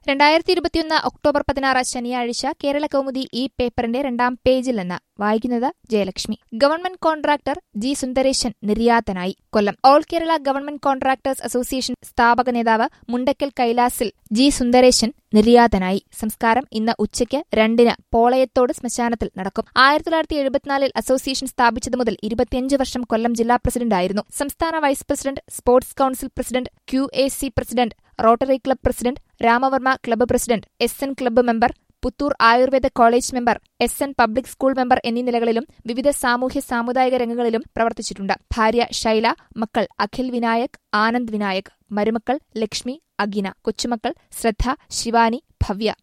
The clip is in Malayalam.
രണ്ടായിരത്തി ഇരുപത്തിയൊന്ന് ഒക്ടോബർ പതിനാറ് ശനിയാഴ്ച കേരള കൗമുദി ഈ പേപ്പറിന്റെ രണ്ടാം പേജിൽ നിന്ന് വായിക്കുന്നത് Jayalakshmi government contractor G Sundaresan നിര്യാതനായി Kollam all Kerala government contractors association സ്ഥാപക നേതാവ് മുണ്ടക്കൽ കൈലാസിൽ ജി സുന്ദരേശൻ നിര്യാതനായി സംസ്കാരം ഇന്ന് ഉച്ചയ്ക്ക് രണ്ടിന് പോളയത്തോട് ശ്മശാനത്തിൽ നടക്കും ആയിരത്തി തൊള്ളായിരത്തി എഴുപത്തിനാലിൽ അസോസിയേഷൻ സ്ഥാപിച്ചതു മുതൽ ഇരുപത്തിയഞ്ച് വർഷം കൊല്ലം ജില്ലാ പ്രസിഡന്റായിരുന്നു സംസ്ഥാന vice president sports council president Q A C president rotary club president Ramavarma club president S N club member Puthur Ayurveda college member S N public school member എന്നീ നിലകളിലും വിവിധ സാമൂഹ്യ സാമുദായിക രംഗങ്ങളിലും പ്രവർത്തിച്ചിട്ടുണ്ട് ഭാര്യ ശൈല മക്കൾ അഖിൽ വിനായക് ആനന്ദ് വിനായക് മരുമക്കൾ ലക്ഷ്മി അഗിന കൊച്ചുമക്കൾ ശ്രദ്ധ ശിവാനി ഭവ്യ